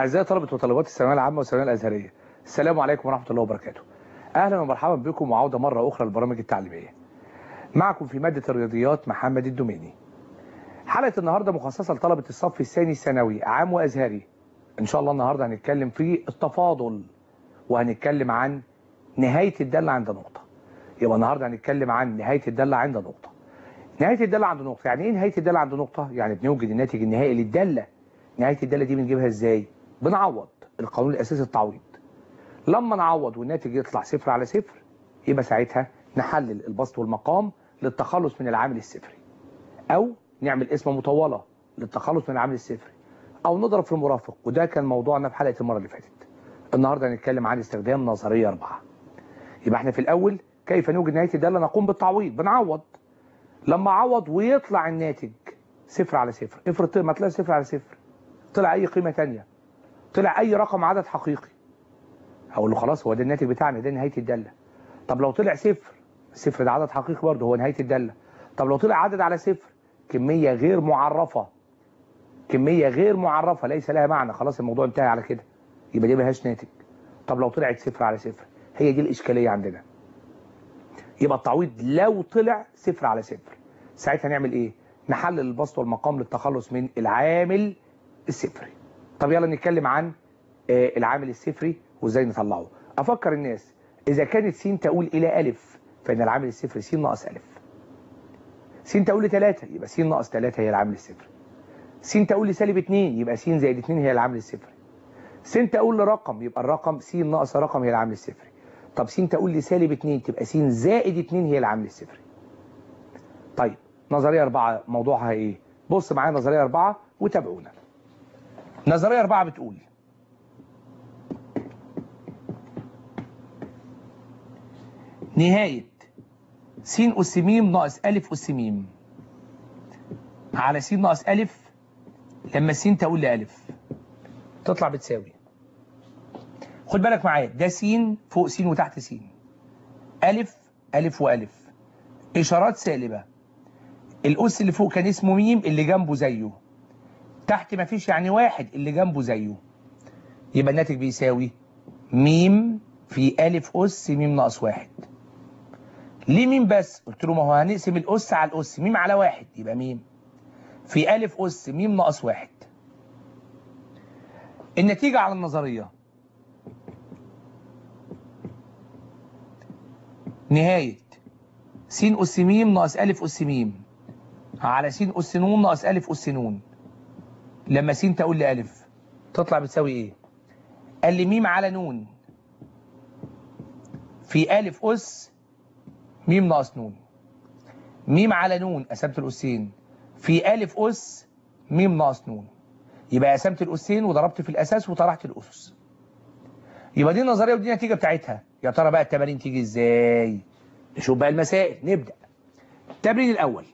أعزائي طلبة وطالبات الثانوية العامة والثانوية الأزهرية السلام عليكم ورحمة الله وبركاته أهلا ومرحبا بكم وعودة مرة أخرى للبرامج التعليمية معكم في مادة الرياضيات محمد الدوميني حلقة النهاردة مخصصة لطلبة الصف الثاني الثانوي عام وأزهري إن شاء الله النهاردة هنتكلم في التفاضل وهنتكلم عن نهاية الدالة عند نقطة يبقى النهاردة هنتكلم عن نهاية الدالة عند نقطة نهاية الدالة عند نقطة يعني إيه نهاية الدالة عند نقطة؟ يعني بنوجد الناتج النهائي للدالة نهاية الدالة دي بنجيبها إزاي؟ بنعوض القانون الأساسي التعويض لما نعوض والناتج يطلع صفر على صفر يبقى ساعتها نحلل البسط والمقام للتخلص من العامل الصفري أو نعمل اسم مطولة للتخلص من العامل الصفري أو نضرب في المرافق وده كان موضوعنا في حلقة المرة اللي فاتت النهاردة هنتكلم عن استخدام نظرية أربعة يبقى احنا في الأول كيف نوجد نهاية الدالة نقوم بالتعويض بنعوض لما اعوض ويطلع الناتج صفر على صفر افرض ما طلع صفر على صفر طلع أي قيمة تانية طلع أي رقم عدد حقيقي هقول له خلاص هو ده الناتج بتاعنا ده نهاية الدالة طب لو طلع صفر صفر ده عدد حقيقي برضه هو نهاية الدالة طب لو طلع عدد على صفر كمية غير معرفة كمية غير معرفة ليس لها معنى خلاص الموضوع انتهى على كده يبقى دي ملهاش ناتج طب لو طلعت صفر على صفر هي دي الإشكالية عندنا يبقى التعويض لو طلع صفر على صفر ساعتها نعمل ايه نحلل البسط والمقام للتخلص من العامل الصفري طب يلا نتكلم عن آه العامل الصفري وازاي نطلعه افكر الناس اذا كانت س تقول الى الف فان العامل الصفري س ناقص الف س تقول لثلاثة يبقى س ناقص ثلاثة هي العامل الصفري س تقول لسالب 2 يبقى س زائد 2 هي العامل الصفري س تقول لرقم يبقى الرقم س ناقص رقم هي العامل الصفري طب س تقول لسالب 2 تبقى س زائد 2 هي العامل الصفري طيب نظرية أربعة موضوعها إيه بص معايا نظرية أربعة وتابعونا نظرية أربعة بتقول نهاية س أس م ناقص أ أس م على س ناقص أ لما س تقول لألف تطلع بتساوي خد بالك معايا ده س فوق س وتحت س ألف ألف وألف إشارات سالبة الأس اللي فوق كان اسمه م اللي جنبه زيه تحت ما فيش يعني واحد اللي جنبه زيه يبقى الناتج بيساوي م في ألف أس م ناقص واحد ليه ميم بس قلت له ما هو هنقسم الأس على الأس ميم على واحد يبقى ميم في ألف أس ميم ناقص واحد النتيجة على النظرية نهاية س أس م ناقص أ أس م على س أس ن ناقص أ أس ن لما س تقول لألف تطلع بتساوي إيه؟ قال لي م على ن في أ أس م ناقص ن م على ن قسمت الأسين في أ أس م ناقص ن يبقى قسمت الأسين وضربت في الأساس وطرحت الأسس يبقى دي النظرية ودي النتيجة بتاعتها يا ترى بقى التمارين تيجي ازاي نشوف بقى المسائل نبدأ التمرين الأول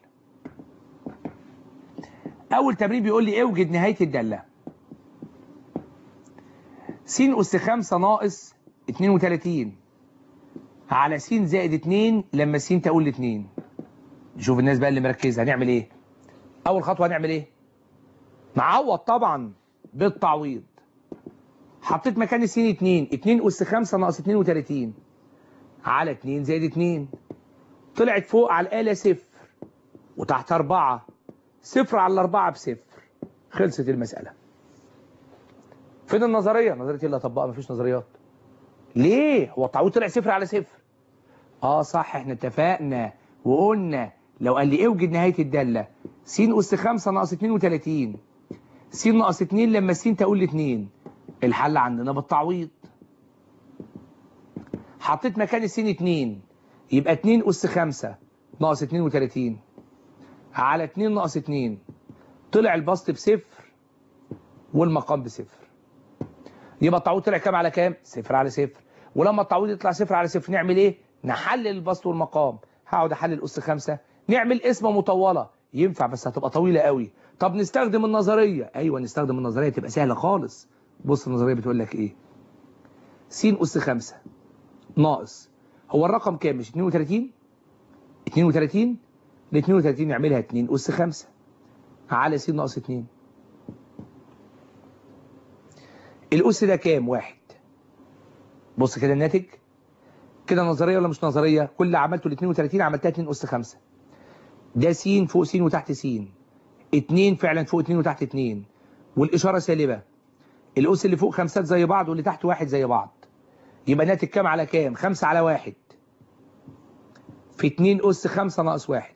أول تمرين بيقول لي اوجد نهاية الدالة س أس 5 ناقص 32 على س زائد 2 لما س تقول ل 2 نشوف الناس بقى اللي مركزة هنعمل ايه أول خطوة هنعمل ايه نعوض طبعا بالتعويض حطيت مكان الس 2 2 أس 5 ناقص 32 على 2 زائد 2 طلعت فوق على الآلة صفر وتحت 4 صفر على الأربعة بصفر خلصت المسألة فين النظرية؟ نظرية اللي هطبقها مفيش نظريات ليه؟ هو التعويض طلع صفر على صفر اه صح احنا اتفقنا وقلنا لو قال لي اوجد نهاية الدالة س أس 5 ناقص 32 س ناقص 2 لما س تقول ل 2 الحل عندنا بالتعويض حطيت مكان السين 2 يبقى 2 أس 5 ناقص 32 على 2 ناقص 2 طلع البسط بصفر والمقام بصفر يبقى التعويض طلع كام على كام؟ صفر على صفر ولما التعويض يطلع صفر على صفر نعمل ايه؟ نحلل البسط والمقام هقعد احلل أس 5 نعمل اسمه مطولة ينفع بس هتبقى طويلة قوي طب نستخدم النظرية ايوه نستخدم النظرية تبقى سهلة خالص بص النظرية بتقول لك ايه س أس 5 ناقص هو الرقم كام مش 32 32 ل 32 نعملها 2 أس 5 على س ناقص 2 الأس ده كام واحد بص كده الناتج كده نظرية ولا مش نظرية كل اللي عملته ال 32 عملتها 2 أس 5 ده س فوق س وتحت س 2 فعلا فوق 2 وتحت 2 والإشارة سالبة الأس اللي فوق خمسات زي بعض واللي تحت واحد زي بعض يبقى ناتج كام على كام 5 على واحد في 2 أس 5 ناقص واحد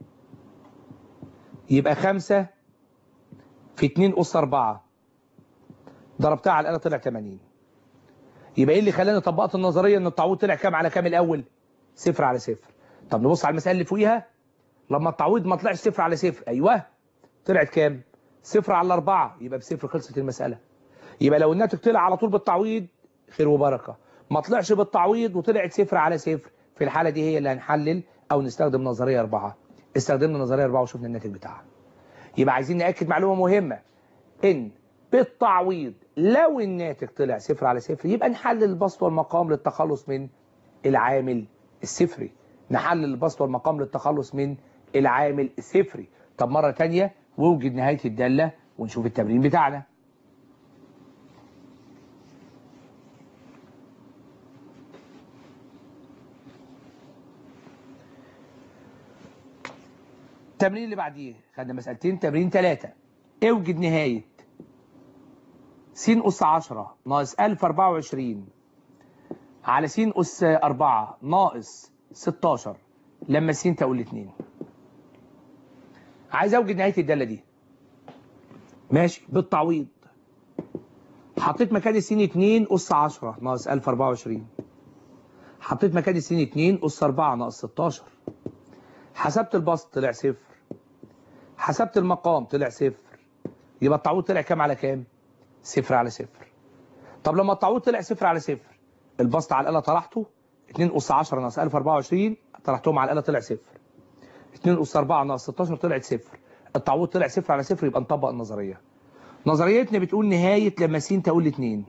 يبقى 5 في 2 أس 4 ضربتها على الآلة طلع 80 يبقى ايه اللي خلاني طبقت النظريه ان التعويض طلع كام على كام الاول صفر على صفر طب نبص على المساله اللي فوقيها لما التعويض ما طلعش صفر على صفر ايوه طلعت كام صفر على الأربعة يبقى بصفر خلصت المسألة يبقى لو الناتج طلع على طول بالتعويض خير وبركة ما طلعش بالتعويض وطلعت صفر على صفر في الحالة دي هي اللي هنحلل أو نستخدم نظرية أربعة استخدمنا نظرية أربعة وشفنا الناتج بتاعها يبقى عايزين نأكد معلومة مهمة إن بالتعويض لو الناتج طلع صفر على صفر يبقى نحلل البسط والمقام للتخلص من العامل الصفري نحلل البسط والمقام للتخلص من العامل الصفري طب مرة تانية ووجد نهاية الدالة ونشوف التمرين بتاعنا التمرين اللي بعديه خدنا مسألتين تمرين ثلاثة اوجد نهاية س أس 10 ناقص 1024 على س أس 4 ناقص 16 لما س تقول 2 عايز اوجد نهاية الدالة دي ماشي بالتعويض حطيت مكان السين 2 أس 10 ناقص 1024 حطيت مكان السين 2 أس 4 ناقص 16 حسبت البسط طلع صفر حسبت المقام طلع صفر يبقى التعويض طلع كام على كام؟ صفر على صفر طب لما التعويض طلع صفر على صفر البسط على الآلة طرحته 2 أس 10 ناقص 1024 طرحتهم على الآلة طلع صفر 2 أس 4 ناقص 16 طلعت صفر التعويض طلع صفر على صفر يبقى نطبق النظرية نظريتنا بتقول نهاية لما س تقول 2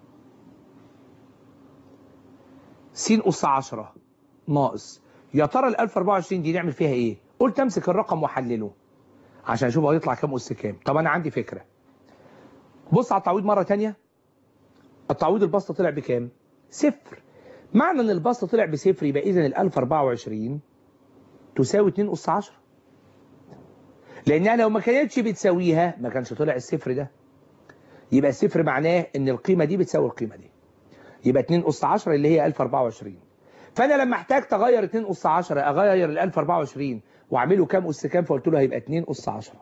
س أس 10 ناقص يا ترى ال 1024 دي نعمل فيها ايه؟ قلت امسك الرقم واحلله عشان اشوف هيطلع كام اس كام طب انا عندي فكرة بص على التعويض مرة تانية التعويض البسط طلع بكام؟ صفر معنى ان البسط طلع بصفر يبقى اذا ال 1024 تساوي 2 أس 10 لأنها لو ما كانتش بتساويها ما كانش طلع الصفر ده يبقى الصفر معناه ان القيمة دي بتساوي القيمة دي يبقى 2 أس 10 اللي هي 1024 فأنا لما احتاجت أغير 2 أس 10 أغير ال 1024 وأعمله كام أس كام فقلت له هيبقى 2 أس 10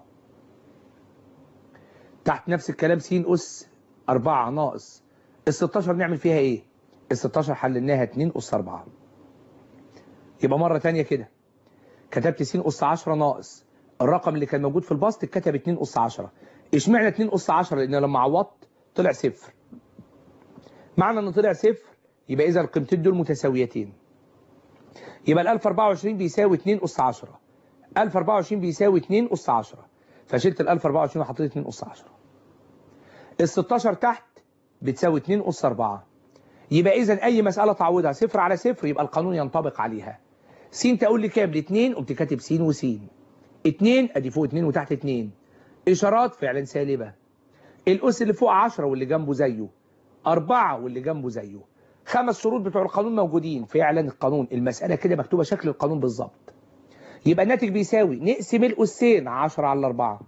تحت نفس الكلام س أس 4 ناقص ال 16 نعمل فيها إيه؟ ال 16 حللناها 2 أس 4 يبقى مرة تانية كده كتبت س أس 10 ناقص الرقم اللي كان موجود في البسط اتكتب 2 أس 10 اشمعنى 2 أس 10 لأن لما عوضت طلع صفر معنى انه طلع صفر يبقى اذا القيمتين دول متساويتين يبقى ال 1024 بيساوي 2 أس 10 1024 بيساوي 2 أس 10 فشلت ال 1024 وحطيت 2 أس 10 ال 16 تحت بتساوي 2 أس 4 يبقى اذا اي مسألة تعوضها صفر على صفر يبقى القانون ينطبق عليها س تقول لي كام ل2 قمت كاتب س وس 2 ادي فوق 2 وتحت 2 اشارات فعلا سالبة الأس اللي فوق 10 واللي جنبه زيه أربعة واللي جنبه زيه خمس شروط بتوع القانون موجودين فعلا القانون المسألة كده مكتوبة شكل القانون بالظبط يبقى الناتج بيساوي نقسم الأسين 10 على 4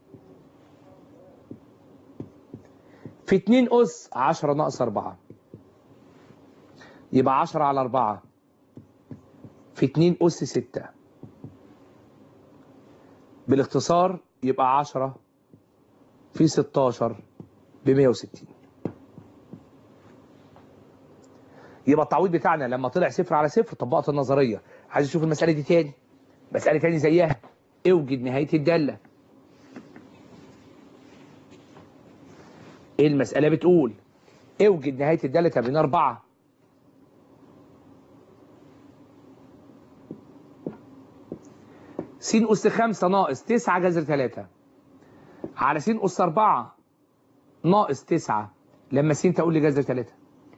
في 2 أس 10 ناقص 4 يبقى 10 على 4 في 2 أس 6 بالاختصار يبقى 10 في 16 ب 160 يبقى التعويض بتاعنا لما طلع صفر على صفر طبقت النظرية عايز اشوف المسألة دي تاني مسألة تاني زيها اوجد نهاية الدالة ايه المسألة بتقول اوجد نهاية الدالة تمرين أربعة س أس خمسة ناقص تسعة جذر تلاتة على س أس أربعة ناقص تسعة لما س تقول لي جذر تلاتة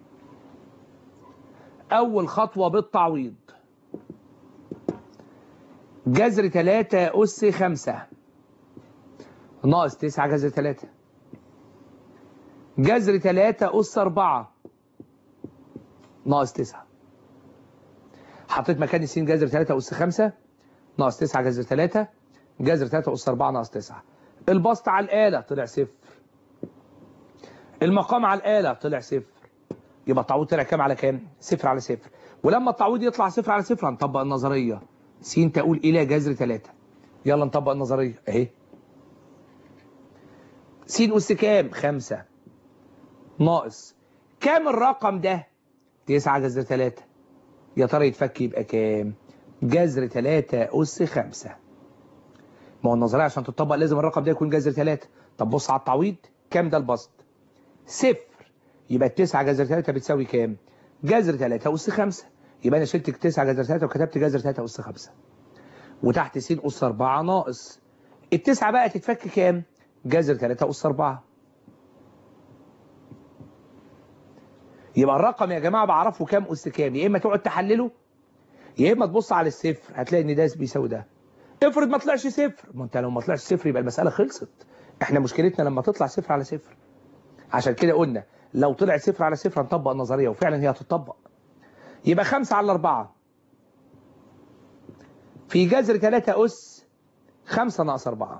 أول خطوة بالتعويض جذر 3 أس 5 ناقص 9 جذر 3 جذر 3 أس 4 ناقص 9 حطيت مكان الس جذر 3 أس 5 ناقص 9 جذر 3 جذر 3 أس 4 ناقص 9 البسط على الآلة طلع صفر المقام على الآلة طلع صفر يبقى التعويض طلع كام على كام؟ صفر على صفر ولما التعويض يطلع صفر على صفر هنطبق النظرية س تقول إلى جذر 3 يلا نطبق النظرية أهي س أس كام؟ 5 ناقص كام الرقم ده؟ 9 جذر 3 يا ترى يتفك يبقى كام؟ جذر 3 أس 5 ما هو النظرية عشان تطبق لازم الرقم ده يكون جذر 3 طب بص على التعويض كام ده البسط؟ صفر يبقى التسعة جذر 3 بتساوي كام؟ جذر 3 أس 5 يبقى أنا شلت 9 جذر 3 وكتبت جذر 3 أس 5 وتحت س أس 4 ناقص التسعة بقى تتفك كام؟ جذر 3 أس 4 يبقى الرقم يا جماعة بعرفه كام أس كام يا إما تقعد تحلله يا إما تبص على الصفر هتلاقي إن ده بيساوي ده افرض ما طلعش صفر ما أنت لو ما طلعش صفر يبقى المسألة خلصت إحنا مشكلتنا لما تطلع صفر على صفر عشان كده قلنا لو طلع صفر على صفر هنطبق النظرية وفعلا هي هتطبق يبقى خمسة على أربعة في جذر 3 أس 5 ناقص 4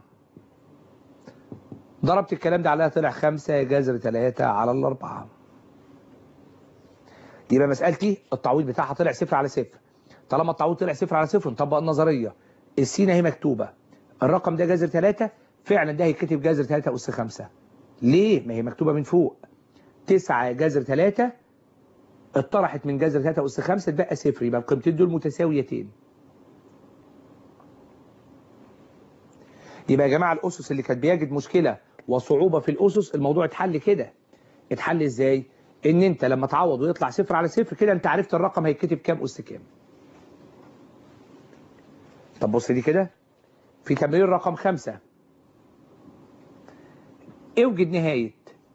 ضربت الكلام ده عليها طلع 5 جذر 3 على الأربعة يبقى مسألتي التعويض بتاعها طلع صفر على صفر طالما التعويض طلع صفر على صفر نطبق النظرية السين اهي مكتوبة الرقم ده جذر 3 فعلا ده هيتكتب جذر 3 أس 5 ليه؟ ما هي مكتوبة من فوق 9 جذر 3 اتطرحت من جذر 3 أس 5 اتبقى صفر يبقى القيمتين دول متساويتين يبقى يا جماعة الأسس اللي كانت بيجد مشكلة وصعوبة في الأسس الموضوع اتحل كده اتحل ازاي؟ ان انت لما تعوض ويطلع صفر على صفر كده انت عرفت الرقم هيتكتب كام أس كام طب بص دي كده في تمرين رقم خمسة اوجد نهاية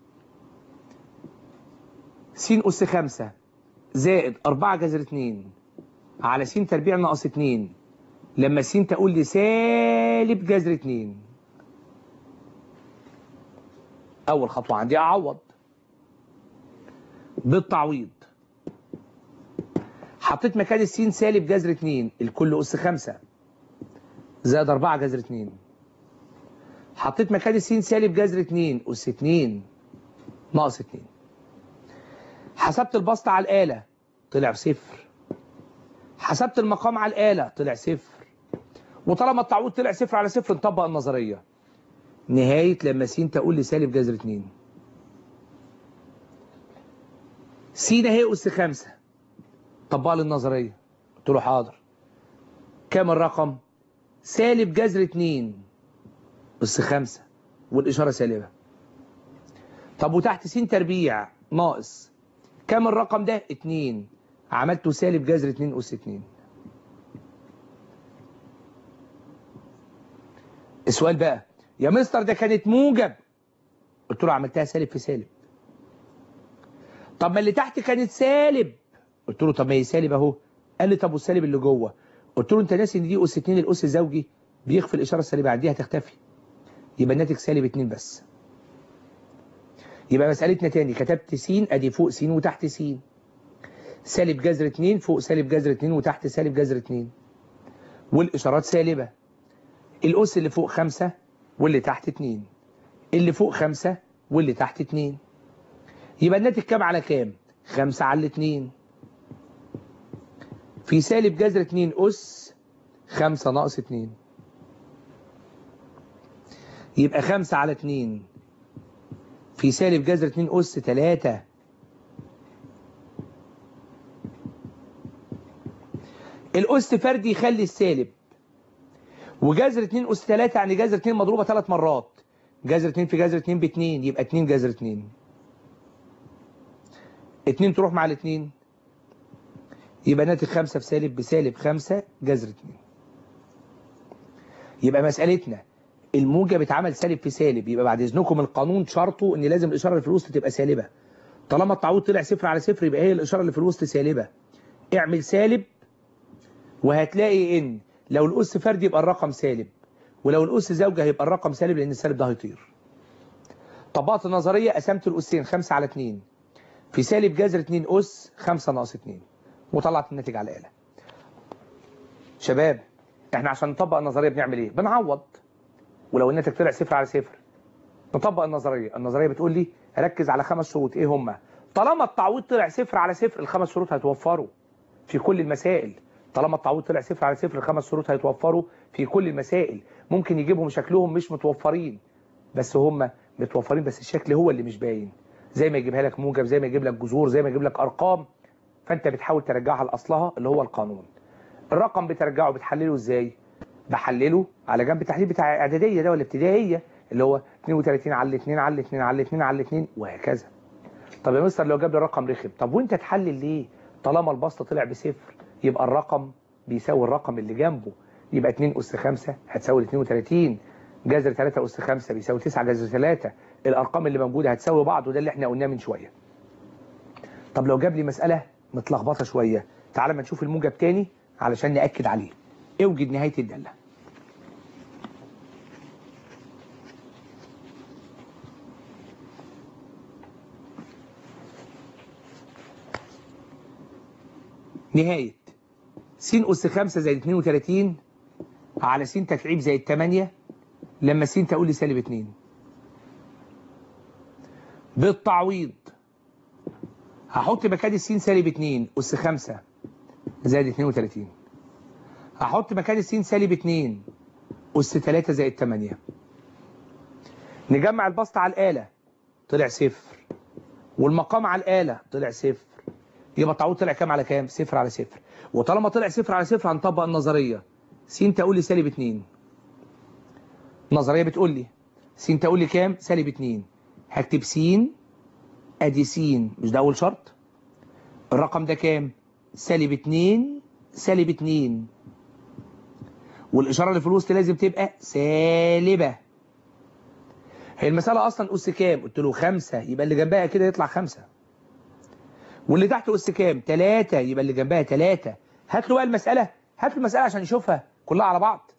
س أس خمسة زائد أربعة جذر اتنين على س تربيع ناقص اتنين لما س تقول لي سالب جذر اتنين أول خطوة عندي أعوض بالتعويض حطيت مكان السين سالب جذر اتنين الكل أس خمسة زائد أربعة جذر اتنين حطيت مكان السين سالب جذر 2 أس 2 ناقص 2 حسبت البسط على الآلة طلع صفر حسبت المقام على الآلة طلع صفر وطالما التعويض طلع صفر على صفر نطبق النظرية نهاية لما س تقول لي سالب جذر 2 س اهي أس 5 طبق لي النظرية قلت له حاضر كام الرقم؟ سالب جذر 2 أس 5 والإشارة سالبة طب وتحت س تربيع ناقص كام الرقم ده 2 عملته سالب جذر 2 أس 2 السؤال بقى يا مستر ده كانت موجب قلت له عملتها سالب في سالب طب ما اللي تحت كانت سالب قلت له طب ما هي سالب اهو قال لي طب والسالب اللي جوه قلت له انت ناسي ان دي اس 2 الاس الزوجي بيخفي الاشاره السالبه عندي هتختفي يبقى الناتج سالب 2 بس يبقى مسألتنا تاني كتبت س ادي فوق س وتحت س سالب جذر 2 فوق سالب جذر 2 وتحت سالب جذر 2 والاشارات سالبه الاس اللي فوق 5 واللي تحت 2 اللي فوق 5 واللي تحت 2 يبقى الناتج كام على كام 5 على 2 في سالب جذر 2 أس 5 ناقص 2 يبقى 5 على 2 في سالب جذر 2 أس 3 الأس فردي يخلي السالب وجذر 2 أس 3 يعني جذر 2 مضروبة 3 مرات جذر 2 في جذر 2 ب 2 يبقى 2 جذر 2 2 تروح مع الاثنين يبقى ناتج 5 في سالب بسالب 5 جذر 2 يبقى مسألتنا الموجب اتعمل سالب في سالب يبقى بعد اذنكم القانون شرطه ان لازم الاشاره اللي في الوسط تبقى سالبه طالما التعويض طلع صفر على صفر يبقى هي الاشاره اللي في الوسط سالبه اعمل سالب وهتلاقي ان لو الاس فرد يبقى الرقم سالب ولو الاس زوجه هيبقى الرقم سالب لان السالب ده هيطير طبقت النظريه قسمت الاسين 5 على 2 في سالب جذر 2 اس 5 ناقص 2 وطلعت الناتج على الاله شباب احنا عشان نطبق النظريه بنعمل ايه بنعوض ولو الناتج طلع صفر على صفر نطبق النظريه النظريه بتقول لي ركز على خمس شروط ايه هم طالما التعويض طلع صفر على صفر الخمس شروط هيتوفروا في كل المسائل طالما التعويض طلع صفر على صفر الخمس شروط هيتوفروا في كل المسائل ممكن يجيبهم شكلهم مش متوفرين بس هم متوفرين بس الشكل هو اللي مش باين زي ما يجيبها لك موجب زي ما يجيب لك جذور زي ما يجيب لك ارقام فانت بتحاول ترجعها لاصلها اللي هو القانون الرقم بترجعه بتحلله ازاي بحلله على جنب التحليل بتاع اعداديه ده ولا ابتدائيه اللي هو 32 على 2 على 2 على 2 على 2 وهكذا طب يا مستر لو جاب لي الرقم رخم طب وانت تحلل ليه طالما البسط طلع بصفر يبقى الرقم بيساوي الرقم اللي جنبه يبقى 2 اس 5 هتساوي 32 جذر 3 اس 5 بيساوي 9 جذر 3 الارقام اللي موجوده هتساوي بعض وده اللي احنا قلناه من شويه طب لو جاب لي مساله متلخبطه شويه تعال ما نشوف الموجب تاني علشان ناكد عليه اوجد نهايه الداله نهاية س أس 5 زائد 32 على س تكعيب زائد 8 لما س تقول لي سالب 2 بالتعويض هحط مكان الس سالب 2 أس 5 زائد 32 هحط مكان الس سالب 2 أس 3 زائد 8 نجمع البسط على الآلة طلع صفر والمقام على الآلة طلع صفر يبقى التعويض طلع كام على كام؟ صفر على صفر وطالما طلع صفر على صفر هنطبق النظرية س تقول لي سالب 2 النظرية بتقول لي س تقول لي كام؟ سالب 2 هكتب س ادي س مش ده أول شرط؟ الرقم ده كام؟ سالب 2 سالب 2 والإشارة اللي في الوسط لازم تبقى سالبة هي المسألة أصلا أس كام؟ قلت له 5 يبقى اللي جنبها كده يطلع 5 واللي تحت أس كام؟ 3 يبقى اللي جنبها 3 هات له بقى المسألة هات له المسألة عشان نشوفها كلها على بعض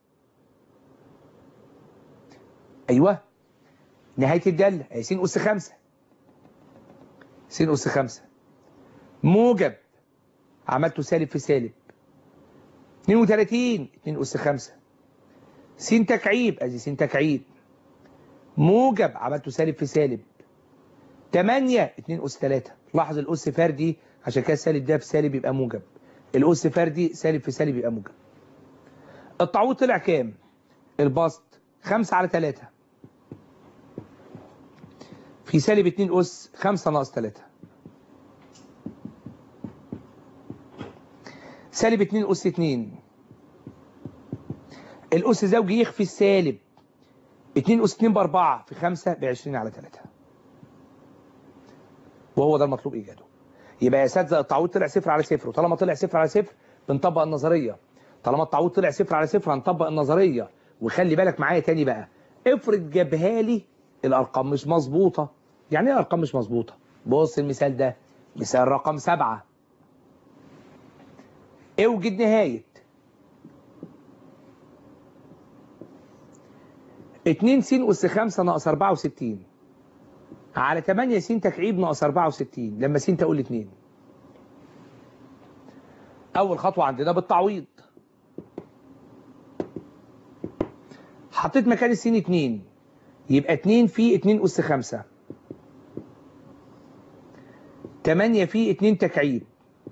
أيوه نهاية الدالة أي س أس 5 س أس 5 موجب عملته سالب في سالب 32 2 أس 5 س تكعيب أدي س تكعيب موجب عملته سالب في سالب 8 2 أس 3 لاحظ الأس فردي عشان كده السالب ده في سالب يبقى موجب الأس فردي سالب في سالب يبقى موجب التعويض طلع كام؟ البسط 5 على 3 في سالب 2 أس 5 ناقص 3 سالب 2 أس 2 الأس زوجي يخفي السالب 2 أس 2 ب 4 في 5 ب 20 على 3 وهو ده المطلوب إيجاده يبقى يا اساتذه التعويض طلع صفر على صفر وطالما طلع صفر على صفر بنطبق النظرية طالما التعويض طلع صفر على صفر هنطبق النظرية وخلي بالك معايا تاني بقى افرض جابها لي الأرقام مش مظبوطة يعني ايه الأرقام مش مظبوطة بص المثال ده مثال رقم سبعة اوجد نهاية 2 س أس 5 ناقص 64 على 8 س تكعيب ناقص 64 لما س تقول 2 أول خطوة عندنا بالتعويض حطيت مكان السين 2 يبقى 2 في 2 أس 5 8 في 2 تكعيب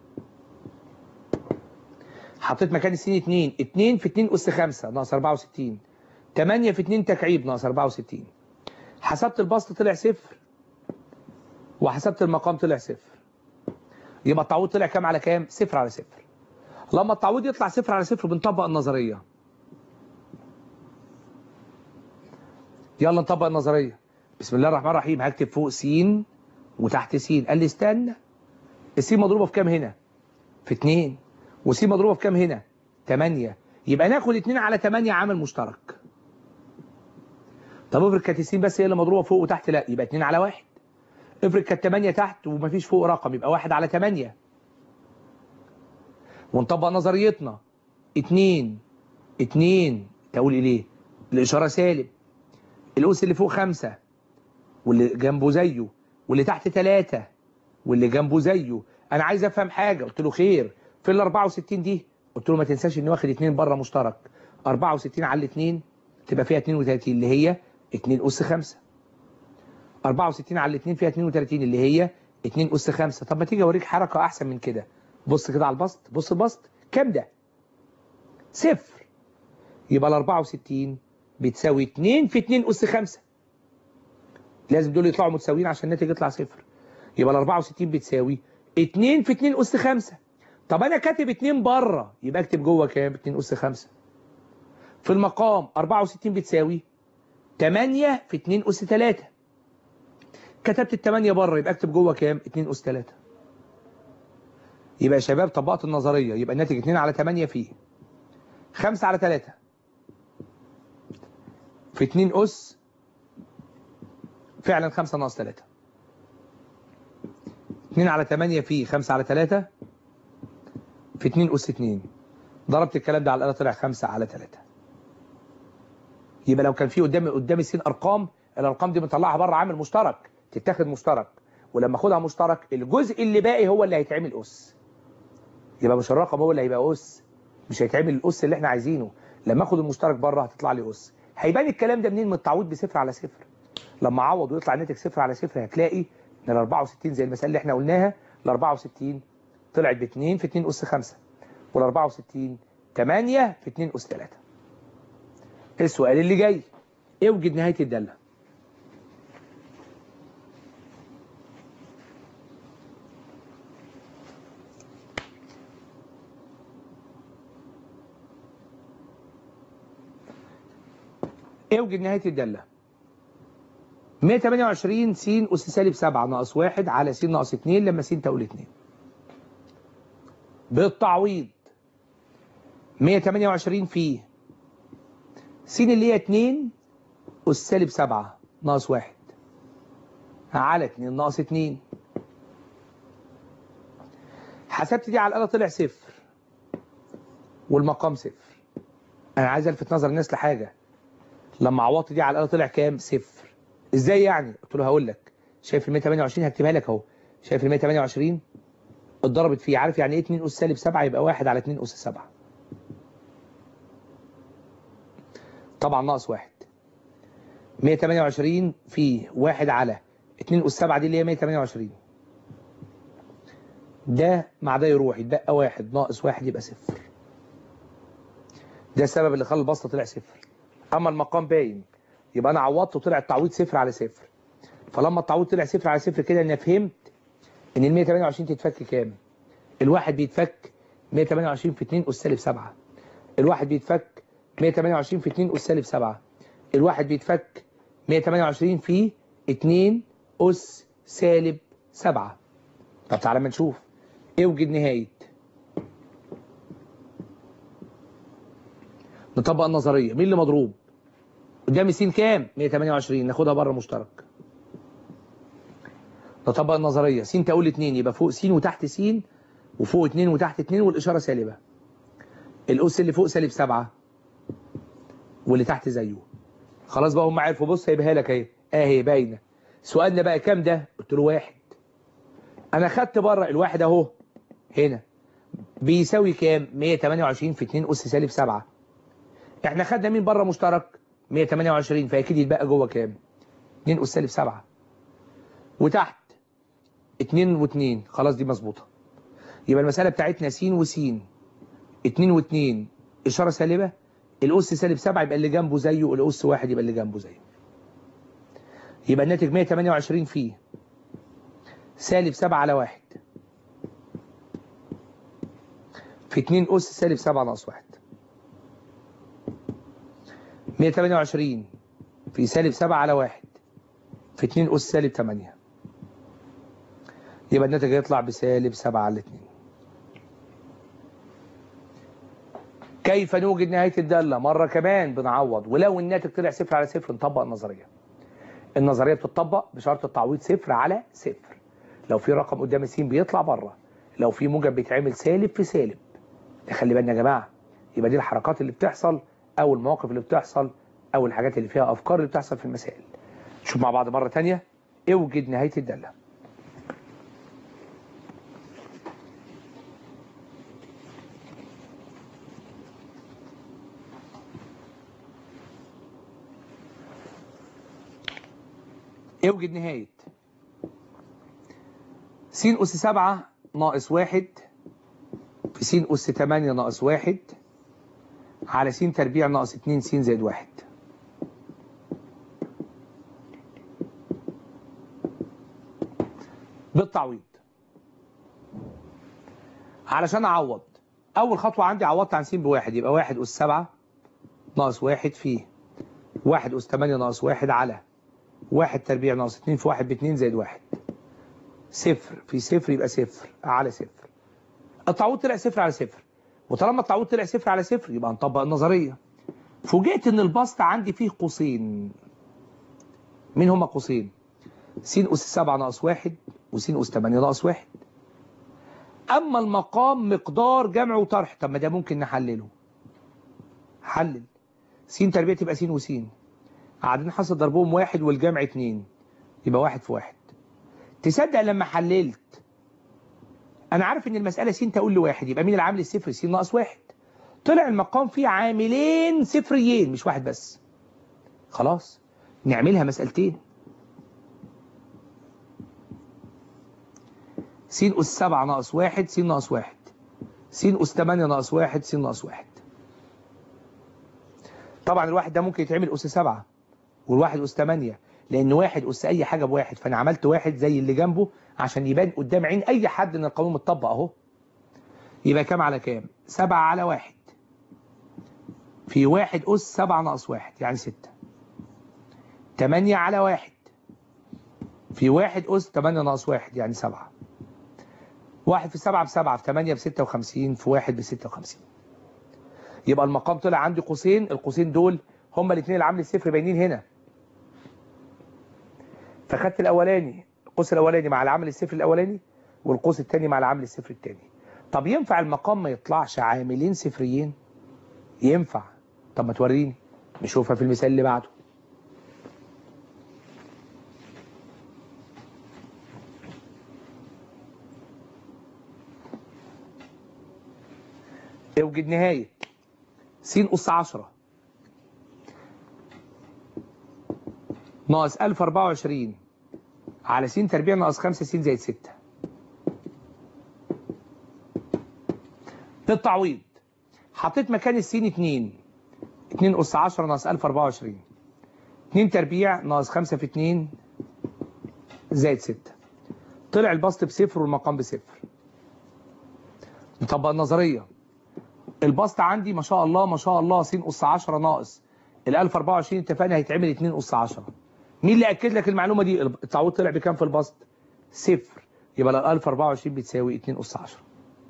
حطيت مكان السين 2 2 في 2 أس 5 ناقص 64 8 في 2 تكعيب ناقص 64 حسبت البسط طلع صفر وحسبت المقام طلع صفر يبقى التعويض طلع كام على كام صفر على صفر لما التعويض يطلع صفر على صفر بنطبق النظرية يلا نطبق النظرية بسم الله الرحمن الرحيم هكتب فوق س وتحت س قال لي استنى الس مضروبة في كام هنا في 2 وس مضروبة في كام هنا 8 يبقى ناخد 2 على 8 عامل مشترك طب افرض كانت السين بس هي اللي مضروبه فوق وتحت لا يبقى 2 على 1 افرض كانت 8 تحت ومفيش فوق رقم يبقى 1 على 8 ونطبق نظريتنا 2 2 تقول ليه الاشاره سالب الأس اللي فوق 5 واللي جنبه زيه واللي تحت ثلاثة واللي جنبه زيه انا عايز افهم حاجة قلت له خير في ال 64 دي قلت له ما تنساش اني واخد اتنين بره مشترك 64 على الاثنين تبقى فيها 32 اللي هي 2 اس 5 64 على الاثنين فيها 32 اللي هي 2 اس 5 طب ما تيجي اوريك حركة احسن من كده بص كده على البسط بص البسط كام ده صفر يبقى ال 64 بتساوي 2 في 2 اس 5 لازم دول يطلعوا متساويين عشان الناتج يطلع صفر يبقى ال 64 بتساوي 2 في 2 اس 5 طب انا كاتب 2 بره يبقى اكتب جوه كام 2 اس 5 في المقام 64 بتساوي 8 في 2 اس 3 كتبت ال 8 بره يبقى اكتب جوه كام 2 اس 3 يبقى يا شباب طبقت النظريه يبقى الناتج 2 على 8 فيه 5 على 3 في 2 اس فعلا 5 ناقص 3 2 على 8 في 5 على 3 في 2 أس 2 ضربت الكلام ده على الآلة طلع 5 على 3 يبقى لو كان في قدامي قدامي سين أرقام الأرقام دي بنطلعها بره عامل مشترك تتاخد مشترك ولما اخدها مشترك الجزء اللي باقي هو اللي هيتعمل أس يبقى مش الرقم هو اللي هيبقى أس مش هيتعمل الأس اللي احنا عايزينه لما اخد المشترك بره هتطلع لي أس هيبان الكلام ده منين من التعويض بصفر على صفر لما اعوض ويطلع الناتج صفر على صفر هتلاقي ان ال 64 زي المساله اللي احنا قلناها ال 64 طلعت ب 2 في 2 اس 5 وال 64 8 في 2 اس 3 السؤال اللي جاي اوجد نهايه الداله اوجد نهايه الداله 128 س أس سالب 7 ناقص 1 على س ناقص 2 لما س تقول 2 بالتعويض 128 في س اللي هي 2 أس سالب 7 ناقص 1 على 2 ناقص 2 حسبت دي على الآلة طلع صفر والمقام صفر أنا عايز ألفت نظر الناس لحاجة لما عوضت دي على الآلة طلع كام صفر ازاي يعني قلت له هقول لك شايف ال 128 هكتبها لك اهو شايف ال 128 اتضربت فيه عارف يعني ايه 2 اس سالب 7 يبقى 1 على 2 اس 7 طبعا ناقص 1 128 في 1 على 2 اس 7 دي اللي هي 128 ده مع ده يروح يتبقى 1 ناقص 1 يبقى صفر ده السبب اللي خلى البسطه طلع صفر اما المقام باين يبقى انا عوضت وطلع التعويض صفر على صفر فلما التعويض طلع صفر على صفر كده انا فهمت ان ال 128 تتفك كام الواحد بيتفك 128 في 2 اس سالب 7 الواحد بيتفك 128 في 2 اس سالب 7 الواحد بيتفك 128 في 2 اس سالب 7 طب تعالى ما نشوف اوجد نهايه نطبق النظريه مين اللي مضروب قدامي س كام 128 ناخدها بره مشترك نطبق النظريه س تقول 2 يبقى فوق س وتحت س وفوق 2 وتحت 2 والاشاره سالبه الاس اللي فوق سالب 7 واللي تحت زيه خلاص بقى هم عرفوا بص هيبقى لك اهي اهي باينه سؤالنا بقى كام ده قلت له واحد انا خدت بره الواحد اهو هنا بيساوي كام 128 في 2 اس سالب 7 احنا خدنا مين بره مشترك 128 فاكيد يتبقى جوه كام 2 اس سالب 7 وتحت 2 و2 خلاص دي مظبوطه يبقى المساله بتاعتنا س وس 2 و2 اشاره سالبه الاس سالب 7 يبقى اللي جنبه زيه الاس 1 يبقى اللي جنبه زيه يبقى الناتج 128 فيه سالب 7 على 1 في 2 اس سالب 7 ناقص 1 128 في سالب 7 على 1 في 2 أس سالب 8 يبقى الناتج هيطلع بسالب 7 على 2 كيف نوجد نهاية الدالة مرة كمان بنعوض ولو الناتج طلع صفر على صفر نطبق النظرية النظرية بتطبق بشرط التعويض صفر على صفر لو في رقم قدام س بيطلع بره لو في موجب بيتعمل سالب في سالب خلي بالنا يا جماعة يبقى دي الحركات اللي بتحصل او المواقف اللي بتحصل او الحاجات اللي فيها افكار اللي بتحصل في المسائل نشوف مع بعض مرة تانية اوجد نهاية الدالة اوجد نهاية س أس سبعة ناقص واحد في س أس تمانية ناقص واحد على س تربيع ناقص اتنين س زائد واحد بالتعويض علشان اعوض اول خطوه عندي عوضت عن س بواحد يبقى واحد اس سبعة ناقص واحد في واحد اس تمانية ناقص واحد على واحد تربيع ناقص اتنين في واحد باتنين زائد واحد صفر في صفر يبقى صفر على صفر التعويض طلع صفر على صفر وطالما التعويض طلع صفر على صفر يبقى نطبق النظريه فوجئت ان البسط عندي فيه قوسين مين هما قوسين س أس سبعة ناقص واحد وس أس تمانية ناقص واحد أما المقام مقدار جمع وطرح طب ما ده ممكن نحلله حلل س تربيع تبقى س وس قاعدين حصل ضربهم واحد والجمع اتنين يبقى واحد في واحد تصدق لما حللت أنا عارف إن المسألة س تقول لي واحد يبقى مين العامل الصفر س ناقص واحد طلع المقام فيه عاملين صفريين مش واحد بس خلاص نعملها مسألتين س أس سبعة ناقص واحد س ناقص واحد س أس تمانية ناقص واحد س ناقص واحد طبعا الواحد ده ممكن يتعمل أس سبعة والواحد أس تمانية لأن واحد أس أي حاجة بواحد فأنا عملت واحد زي اللي جنبه عشان يبان قدام عين أي حد إن القانون متطبق أهو يبقى كام على كام؟ سبعة على واحد في واحد أس سبعة ناقص واحد يعني ستة تمانية على واحد في واحد أس تمانية ناقص واحد يعني سبعة واحد في سبعة بسبعة في تمانية بستة وخمسين في واحد بستة وخمسين يبقى المقام طلع عندي قوسين القوسين دول هما الاثنين اللي عامل الصفر باينين هنا فخدت الاولاني القوس الاولاني مع العامل الصفر الاولاني والقوس الثاني مع العامل الصفر الثاني طب ينفع المقام ما يطلعش عاملين صفريين ينفع طب ما توريني نشوفها في المثال اللي بعده اوجد نهاية س أس 10 ناقص 1024 على س تربيع ناقص 5 س زائد 6 بالتعويض حطيت مكان السين 2 2 أس 10 ناقص 1024 2 تربيع ناقص 5 في 2 زائد 6 طلع البسط بصفر والمقام بصفر نطبق النظريه البسط عندي ما شاء الله ما شاء الله س أس 10 ناقص ال 1024 اتفقنا هيتعمل 2 أس 10 مين اللي أكد لك المعلومة دي التعويض طلع بكام في البسط صفر يبقى ال 1024 بتساوي 2 أس 10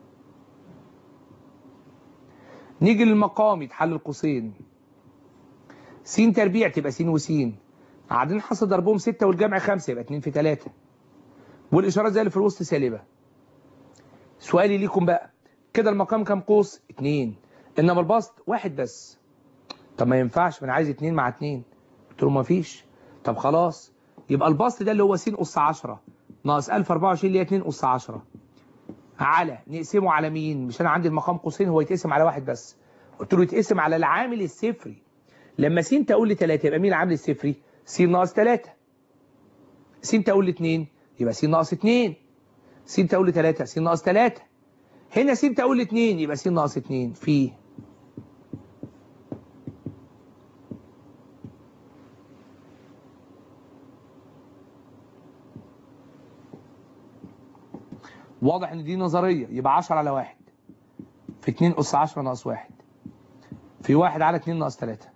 نيجي للمقام يتحل القوسين س تربيع تبقى س وس قاعدين حصل ضربهم 6 والجمع 5 يبقى 2 في 3 والإشارات زي اللي في الوسط سالبة سؤالي ليكم بقى كده المقام كام قوس؟ اتنين انما البسط واحد بس طب ما ينفعش ما انا عايز اتنين مع اتنين قلت له ما فيش طب خلاص يبقى البسط ده اللي هو س أس 10 ناقص 1024 اللي هي 2 أس 10 على نقسمه على مين؟ مش انا عندي المقام قوسين هو يتقسم على واحد بس قلت له يتقسم على العامل الصفري لما س تقول لي 3 يبقى مين العامل الصفري؟ س ناقص 3 س تقول لي 2 يبقى س ناقص 2 س تقول لي 3 س ناقص 3 هنا س تقول لي 2 يبقى س ناقص 2 في واضح ان دي نظريه يبقى 10 على 1 في 2 اس 10 ناقص 1 في 1 على 2 ناقص 3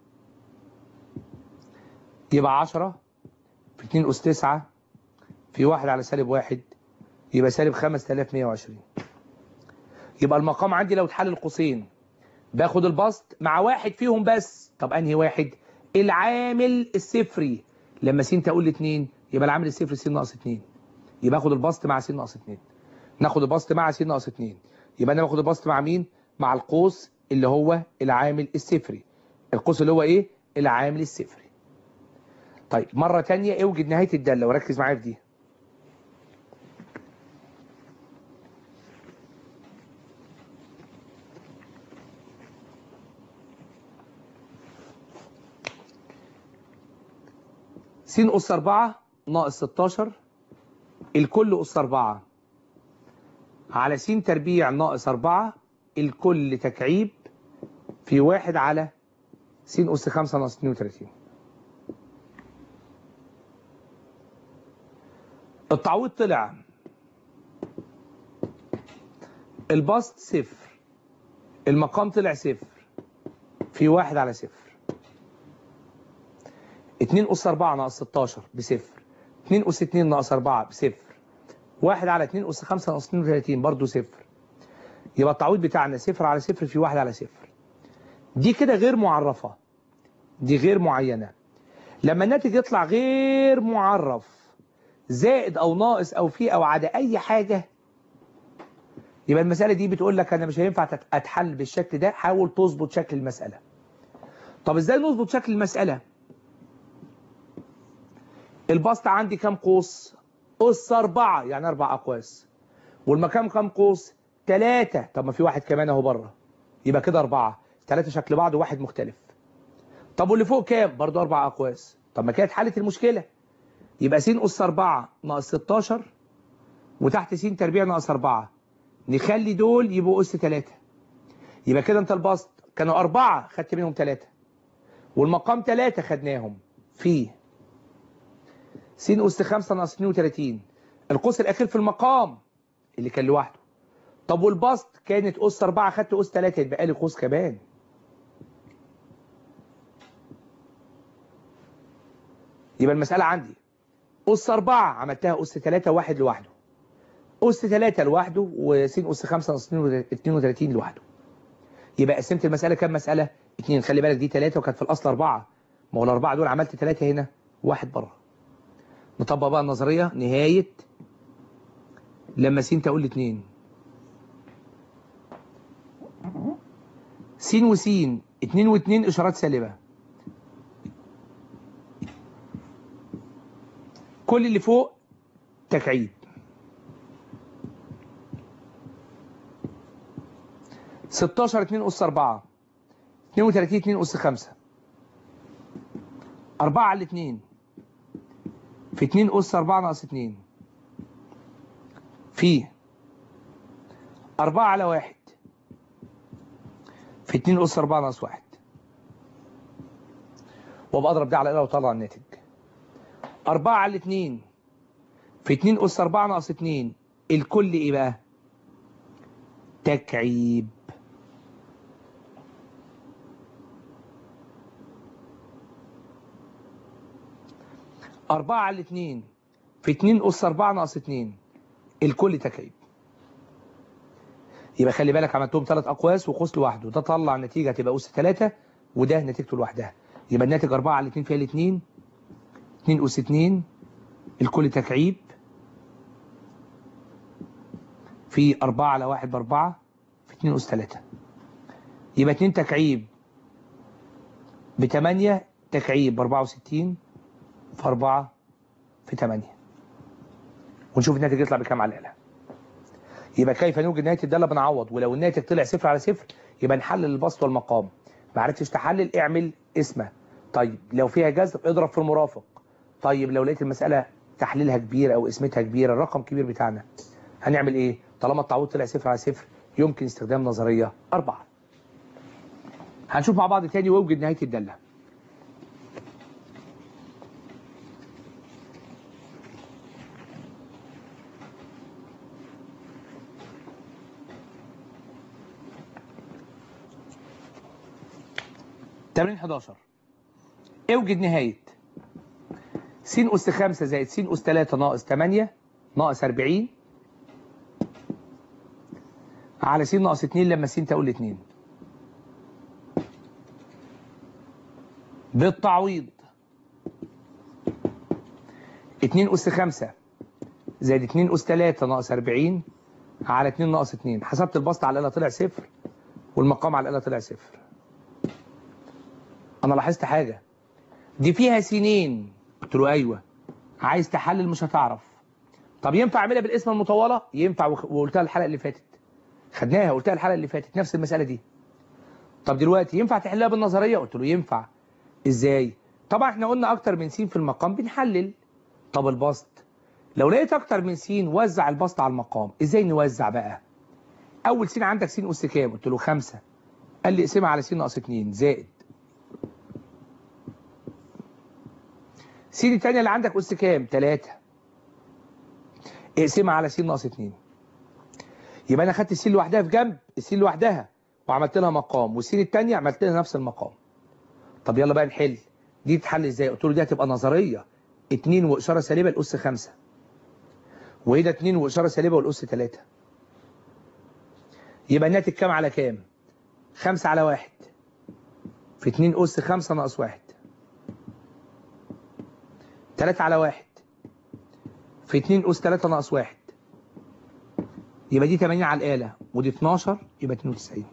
يبقى 10 في 2 اس 9 في 1 على سالب 1 يبقى سالب 5120 يبقى المقام عندي لو اتحل القوسين باخد البسط مع واحد فيهم بس طب انهي واحد العامل الصفري لما س تقول لي 2 يبقى العامل الصفري س ناقص 2 يبقى اخد البسط مع س ناقص 2 ناخد البسط مع س ناقص 2 يبقى انا باخد البسط مع مين مع القوس اللي هو العامل الصفري القوس اللي هو ايه العامل الصفري طيب مرة تانية اوجد نهاية الدالة وركز معايا في دي س أس 4 ناقص 16 الكل أس 4 على س تربيع ناقص 4 الكل تكعيب في واحد على س أس 5 ناقص 32 التعويض طلع البسط صفر المقام طلع صفر في واحد على صفر 2 أس 4 ناقص 16 بصفر 2 أس 2 ناقص 4 بصفر 1 على 2 أس 5 ناقص 32 برضه صفر يبقى التعويض بتاعنا صفر على صفر في 1 على صفر دي كده غير معرفة دي غير معينة لما الناتج يطلع غير معرف زائد أو ناقص أو في أو عدا أي حاجة يبقى المسألة دي بتقول لك أنا مش هينفع أتحل بالشكل ده حاول تظبط شكل المسألة طب إزاي نظبط شكل المسألة البسط عندي كام قوس أس أربعة يعني أربع أقواس والمكان كام قوس ثلاثة طب ما في واحد كمان أهو بره يبقى كده أربعة ثلاثة شكل بعض وواحد مختلف طب واللي فوق كام برضه أربع أقواس طب ما كانت حلت المشكلة يبقى س أس 4 ناقص 16 وتحت س تربيع ناقص 4 نخلي دول يبقوا أس 3 يبقى كده أنت البسط كانوا أربعة خدت منهم ثلاثة والمقام ثلاثة خدناهم في س أس 5 ناقص 32 القوس الأخير في المقام اللي كان لوحده طب والبسط كانت أس 4 خدت أس 3 يتبقى لي قوس كمان يبقى المسألة عندي أس 4 عملتها أس 3 واحد لوحده أس 3 لوحده وس أس 5 ناقص 32 لوحده يبقى قسمت المسألة كام مسألة؟ 2 خلي بالك دي 3 وكانت في الأصل 4 ما هو الأربعة دول عملت 3 هنا واحد بره نطبق بقى النظرية نهاية لما س تقول 2 س وس 2 و2 إشارات سالبة كل اللي فوق تكعيب ستاشر اتنين أس أربعة اتنين وتلاتين اتنين أس خمسة أربعة على اتنين في اتنين أس أربعة ناقص اتنين في أربعة على واحد في اتنين أس أربعة ناقص واحد وابقى أضرب ده على الآلة وطلع الناتج أربعة على اتنين في اتنين أس أربعة ناقص اتنين الكل إيه بقى؟ تكعيب أربعة على اتنين في اتنين أس أربعة ناقص اتنين الكل تكعيب يبقى خلي بالك عملتهم ثلاث أقواس وقوس لوحده ده طلع نتيجة هتبقى أس ثلاثة وده نتيجته لوحدها يبقى الناتج أربعة على اتنين فيها الاتنين 2 أس 2 الكل تكعيب في 4 على 1 ب 4 في 2 أس 3 يبقى 2 تكعيب ب 8 تكعيب ب 64 في 4 في 8 ونشوف الناتج يطلع بكام على الآلة يبقى كيف نوجد نهاية الدالة بنعوض ولو الناتج طلع صفر على صفر يبقى نحلل البسط والمقام ما عرفتش تحلل اعمل اسمه طيب لو فيها جذر اضرب في المرافق طيب لو لقيت المسألة تحليلها كبير أو اسمتها كبيرة الرقم كبير بتاعنا هنعمل إيه؟ طالما التعويض طلع صفر على صفر يمكن استخدام نظرية أربعة هنشوف مع بعض تاني واوجد نهاية الدالة تمرين 11 اوجد نهاية س أس 5 زائد س أس 3 ناقص 8 ناقص 40 على س ناقص 2 لما س تقول 2 بالتعويض 2 أس 5 زائد 2 أس 3 ناقص 40 على 2 ناقص 2 حسبت البسط على الآلة طلع صفر والمقام على الآلة طلع صفر أنا لاحظت حاجة دي فيها سينين قلت له ايوه عايز تحلل مش هتعرف طب ينفع اعملها بالاسم المطوله ينفع وخ- وقلتها الحلقه اللي فاتت خدناها قلتها الحلقه اللي فاتت نفس المساله دي طب دلوقتي ينفع تحلها بالنظريه قلت له ينفع ازاي طبعا احنا قلنا اكتر من س في المقام بنحلل طب البسط لو لقيت اكتر من س وزع البسط على المقام ازاي نوزع بقى اول س عندك س اس كام قلت له 5 قال لي اقسمها على س ناقص 2 زائد س الثانيه اللي عندك اس كام 3 اقسمها على س ناقص 2 يبقى انا خدت الس لوحدها في جنب الس لوحدها وعملت لها مقام والس الثانيه عملت لها نفس المقام طب يلا بقى نحل دي تتحل ازاي قلت له دي هتبقى نظريه 2 واشاره سالبه الاس 5 وهنا 2 واشاره سالبه والاس 3 يبقى الناتج كام على كام 5 على 1 في 2 اس 5 ناقص 1 3 على 1 في 2 اس 3 ناقص 1 يبقى دي 80 على الآلة ودي 12 يبقى 92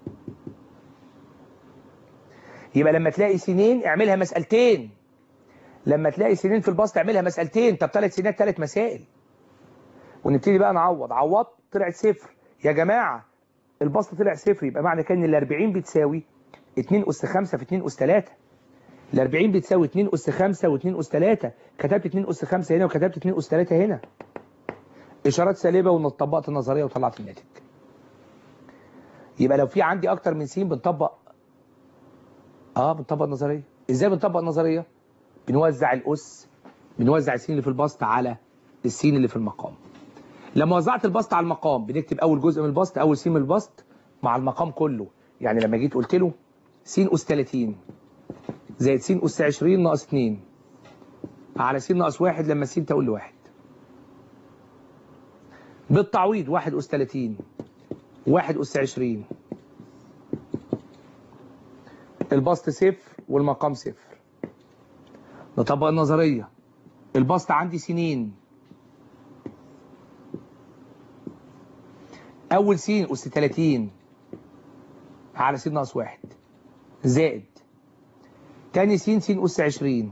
يبقى لما تلاقي سنين اعملها مسألتين لما تلاقي سنين في البسط اعملها مسألتين طب ثلاث سنين ثلاث مسائل ونبتدي بقى نعوض عوضت طلعت صفر يا جماعة البسط طلع صفر يبقى معنى كده ان ال 40 بتساوي 2 اس 5 في 2 اس 3 ال 40 بتساوي 2 اس 5 و2 اس 3 كتبت 2 اس 5 هنا وكتبت 2 اس 3 هنا اشارات سالبه وطبقت النظريه وطلعت الناتج يبقى لو في عندي اكتر من س بنطبق اه بنطبق النظريه ازاي بنطبق النظريه بنوزع الاس بنوزع السين اللي في البسط على السين اللي في المقام لما وزعت البسط على المقام بنكتب اول جزء من البسط اول س من البسط مع المقام كله يعني لما جيت قلت له س اس 30 زائد س اس 20 ناقص 2 على س ناقص 1 لما س تقول لواحد بالتعويض 1 اس 30 1 اس 20 البسط صفر والمقام صفر نطبق النظرية البسط عندي سنين أول س أس 30 على س ناقص واحد زائد تاني س س أس 20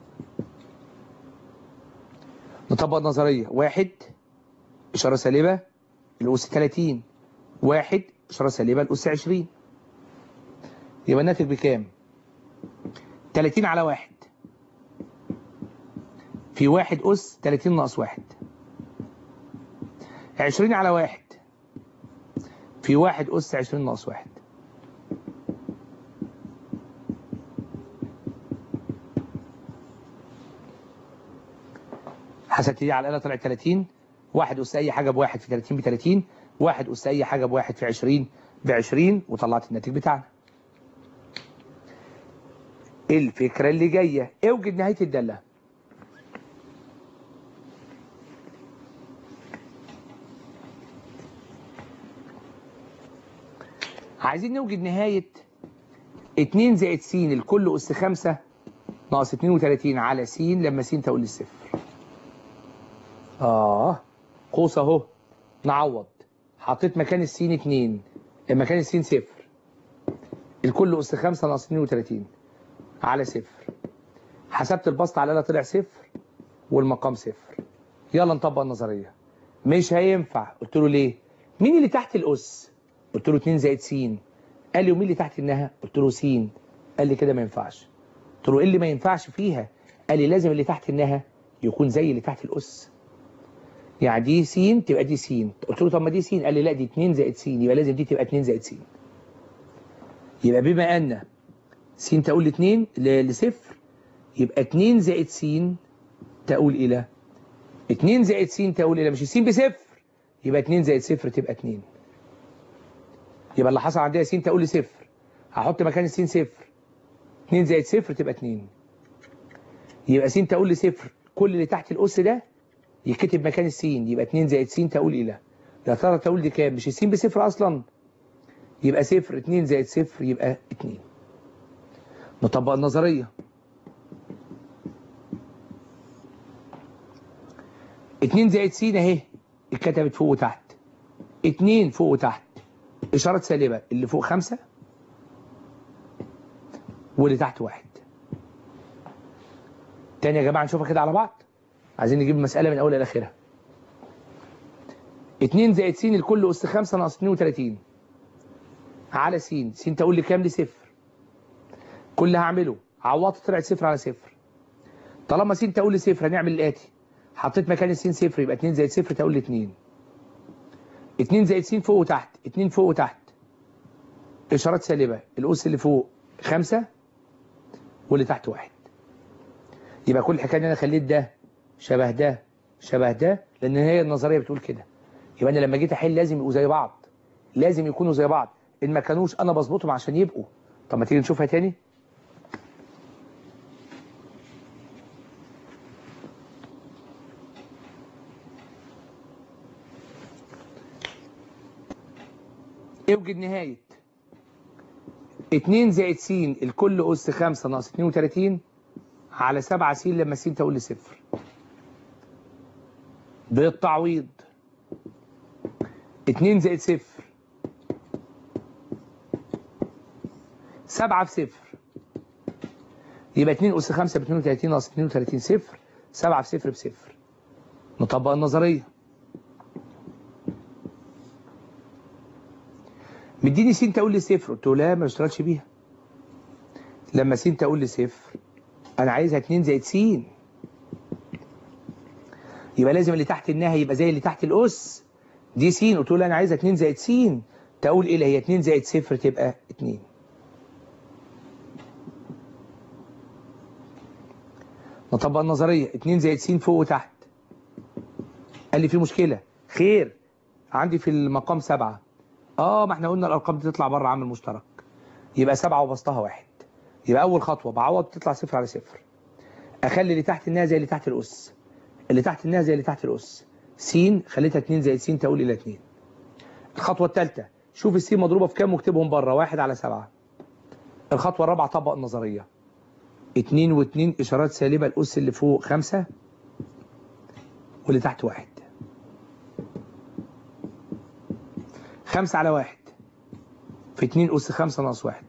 نطبق النظرية واحد إشارة سالبة الأس 30 واحد إشارة سالبة الأس 20 يبقى الناتج بكام؟ 30 على واحد في واحد أس 30 ناقص واحد 20 على واحد في واحد أس 20 ناقص واحد حسبت دي على الآلة طلعت 30 واحد أس أي حاجة بواحد في 30 ب 30 واحد أس أي حاجة بواحد في 20 ب 20 وطلعت الناتج بتاعنا الفكرة اللي جاية اوجد نهاية الدالة عايزين نوجد نهاية 2 زائد س الكل أس 5 ناقص 32 على س لما س تقول للصفر آه قوس أهو نعوض حطيت مكان السين 2 مكان السين صفر الكل أس 5 ناقص 32 على صفر حسبت البسط على الآلة طلع صفر والمقام صفر يلا نطبق النظرية مش هينفع قلت له ليه مين اللي تحت الأس قلت له 2 زائد س قال لي ومين اللي تحت النها قلت له س قال لي كده ما ينفعش قلت له ايه اللي ما ينفعش فيها قال لي لازم اللي تحت النها يكون زي اللي تحت الأس يعني دي س تبقى دي س قلت له طب ما دي س قال لي لا دي 2 زائد س يبقى لازم دي تبقى 2 زائد س يبقى بما ان س تقول لاتنين ل- لصفر يبقى 2 زائد س تقول إلى 2 زائد س تقول إلى مش س بصفر يبقى 2 زائد صفر تبقى 2 يبقى اللي حصل عندنا س تقول لصفر هحط مكان الس صفر 2 زائد صفر تبقى 2 يبقى س تقول لصفر كل اللي تحت الأس ده يتكتب مكان السين يبقى 2 زائد س تقول إلى يا ترى تقول دي كام مش الس بصفر أصلا يبقى صفر 2 زائد صفر يبقى 2 نطبق النظرية 2 زائد س اهي اتكتبت فوق وتحت 2 فوق وتحت إشارة سالبة اللي فوق خمسة واللي تحت واحد تاني يا جماعة نشوفها كده على بعض عايزين نجيب المسألة من أولها لآخرها 2 زائد س الكل أس 5 ناقص 32 على س س تقول لي كام لصفر كل اللي هعمله عوضت طلعت صفر على صفر طالما س تقول لي صفر هنعمل الآتي حطيت مكان الس صفر يبقى 2 زائد صفر تقول لي 2 2 زائد س فوق وتحت 2 فوق وتحت إشارات سالبة الأس اللي فوق 5 واللي تحت واحد يبقى كل الحكايه ان انا خليت ده شبه ده شبه ده لان هي النظريه بتقول كده يبقى انا لما جيت احل لازم يبقوا زي بعض لازم يكونوا زي بعض ان ما كانوش انا بظبطهم عشان يبقوا طب ما تيجي نشوفها تاني اوجد نهايه 2 زائد س الكل أس 5 ناقص 32 على 7 س لما س تقول لي صفر بالتعويض 2 زائد صفر 7 في صفر يبقى 2 أس 5 ب 32 ناقص 32 صفر 7 في صفر بصفر نطبق النظرية مديني س تقول لي صفر قلت له لا ما اشتغلش بيها لما س تقول لي صفر انا عايزها 2 زائد س يبقى لازم اللي تحت النهي يبقى زي اللي تحت الاس دي س قلت له لا انا عايزها 2 زائد س تقول ايه اللي هي 2 زائد صفر تبقى 2 نطبق النظريه 2 زائد س فوق وتحت قال لي في مشكله خير عندي في المقام سبعة اه ما احنا قلنا الارقام دي تطلع بره عامل مشترك يبقى سبعة وبسطها واحد يبقى اول خطوه بعوض تطلع صفر على صفر اخلي اللي تحت النهايه زي اللي تحت الاس اللي تحت النهايه زي اللي تحت الاس س خليتها 2 زائد س تقول الى 2 الخطوه الثالثه شوف الس مضروبه في كام واكتبهم بره واحد على سبعة الخطوه الرابعه طبق النظريه 2 و2 اشارات سالبه الاس اللي فوق 5 واللي تحت واحد 5 على واحد في 2 أس 5 ناقص واحد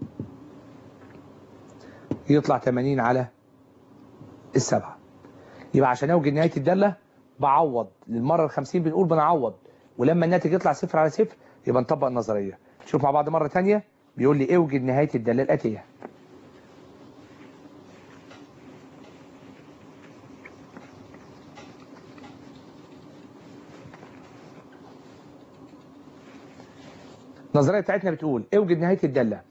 يطلع 80 على السبعة يبقى عشان اوجد نهاية الدالة بعوض للمرة الخمسين بنقول بنعوض ولما الناتج يطلع صفر على صفر يبقى نطبق النظرية شوف مع بعض مرة تانية بيقول لي اوجد نهاية الدالة الآتية النظرية بتاعتنا بتقول اوجد نهاية الدالة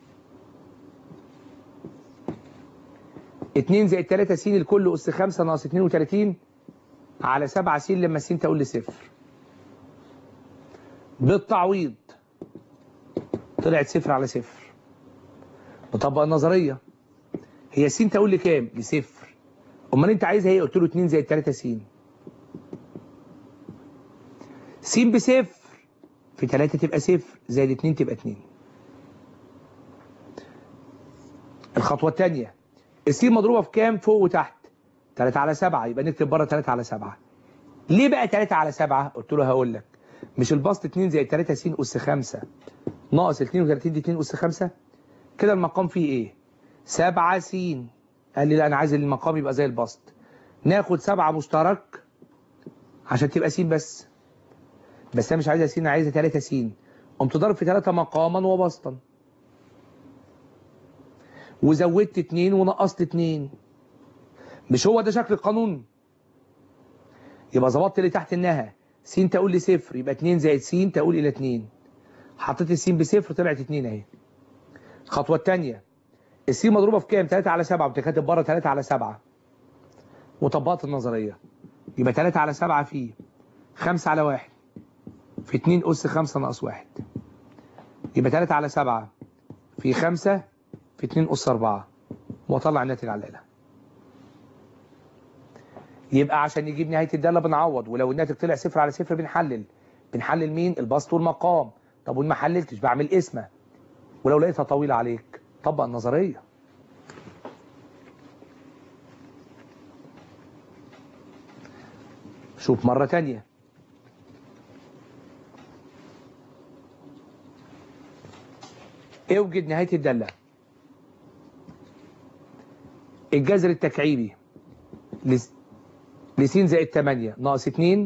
2 زائد 3 س الكل أس 5 ناقص 32 على 7 س لما س تقول لي صفر بالتعويض طلعت صفر على صفر نطبق النظرية هي س تقول لي كام؟ لصفر امال انت عايزها ايه؟ قلت له 2 زائد 3 س س بصفر في 3 تبقى صفر زائد 2 تبقى 2 الخطوة الثانية الس مضروبة في كام فوق وتحت 3 على 7 يبقى نكتب بره 3 على 7 ليه بقى 3 على 7 قلت له هقول لك مش البسط 2 زائد 3 س أس 5 ناقص 32 دي 2 أس 5 كده المقام فيه ايه 7 س قال لي لا انا عايز المقام يبقى زي البسط ناخد 7 مشترك عشان تبقى س بس بس انا مش عايزها س انا عايزها 3 س قمت ضارب في 3 مقاما وبسطا وزودت 2 ونقصت 2 مش هو ده شكل القانون يبقى ظبطت اللي تحت النهى س تقول لي صفر يبقى 2 زائد س تقول الى 2 حطيت الس بصفر طلعت 2 اهي الخطوه الثانيه الس مضروبه في كام 3 على 7 وتكاتب بره 3 على 7 وطبقت النظريه يبقى 3 على 7 في 5 على 1 في 2 أس 5 ناقص 1 يبقى 3 على 7 في 5 في 2 أس 4 وأطلع الناتج على الآلة يبقى عشان نجيب نهاية الدالة بنعوض ولو الناتج طلع صفر على صفر بنحلل بنحلل مين البسط والمقام طب وما حللتش بعمل اسمه ولو لقيتها طويلة عليك طبق النظرية شوف مرة تانية اوجد نهاية الدالة الجذر التكعيبي لس لس زائد 8 ناقص 2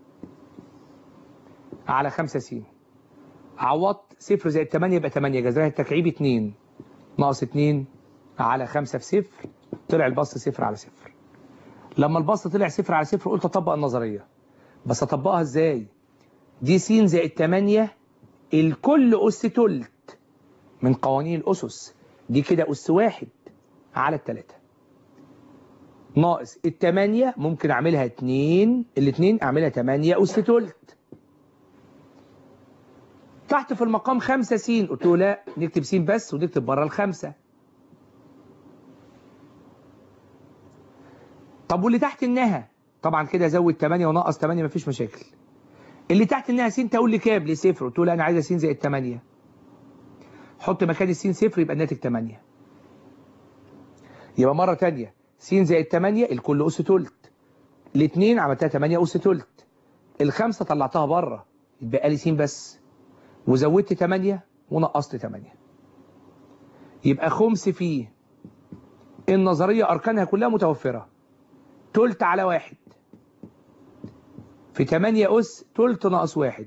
على 5 س عوضت صفر زائد 8 يبقى 8 جذرها التكعيب 2 ناقص 2 على 5 في صفر طلع البسط صفر على صفر لما البسط طلع صفر على صفر قلت اطبق النظريه بس اطبقها ازاي دي س زائد 8 الكل اس تلت من قوانين الاسس دي كده اس واحد على التلاتة ناقص التمانية ممكن اعملها اتنين الاتنين اعملها تمانية اس تلت تحت في المقام خمسة س قلت له لا نكتب س بس ونكتب بره الخمسة طب واللي تحت النها طبعا كده زود 8 ونقص 8 مفيش مشاكل اللي تحت النها س تقول لي كام لصفر قلت له لا انا عايزه س زائد 8 حط مكان السين صفر يبقى الناتج 8 يبقى مره ثانيه س زائد 8 الكل اس تلت الاثنين عملتها 8 اس تلت الخمسه طلعتها بره يبقى لي س بس وزودت 8 ونقصت 8 يبقى خمس فيه النظريه اركانها كلها متوفره تلت على واحد في 8 أس تلت ناقص واحد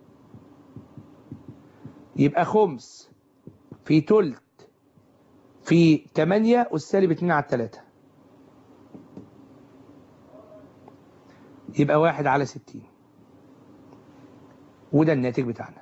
يبقى خمس في تلت في 8 أس سالب 2 على 3 يبقى واحد على 60 وده الناتج بتاعنا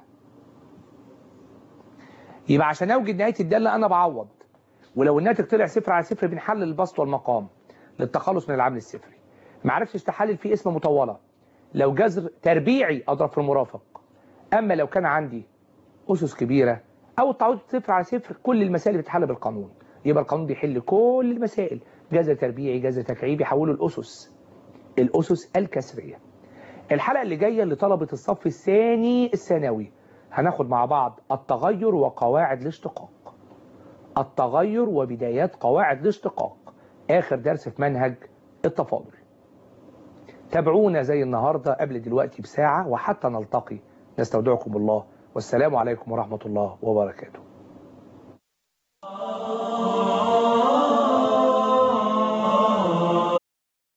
يبقى عشان اوجد نهايه الداله انا بعوض ولو الناتج طلع صفر على صفر بنحلل البسط والمقام للتخلص من العامل الصفري ما عرفتش تحلل فيه اسم مطوله لو جذر تربيعي اضرب في المرافق اما لو كان عندي اسس كبيره او التعويض صفر على صفر كل المسائل بتتحل بالقانون يبقى القانون بيحل كل المسائل جذر تربيعي جذر تكعيبي يحوله الاسس الاسس الكسريه الحلقه اللي جايه لطلبه الصف الثاني الثانوي هناخد مع بعض التغير وقواعد الاشتقاق التغير وبدايات قواعد الاشتقاق آخر درس في منهج التفاضل تابعونا زي النهاردة قبل دلوقتي بساعة وحتى نلتقي نستودعكم الله والسلام عليكم ورحمة الله وبركاته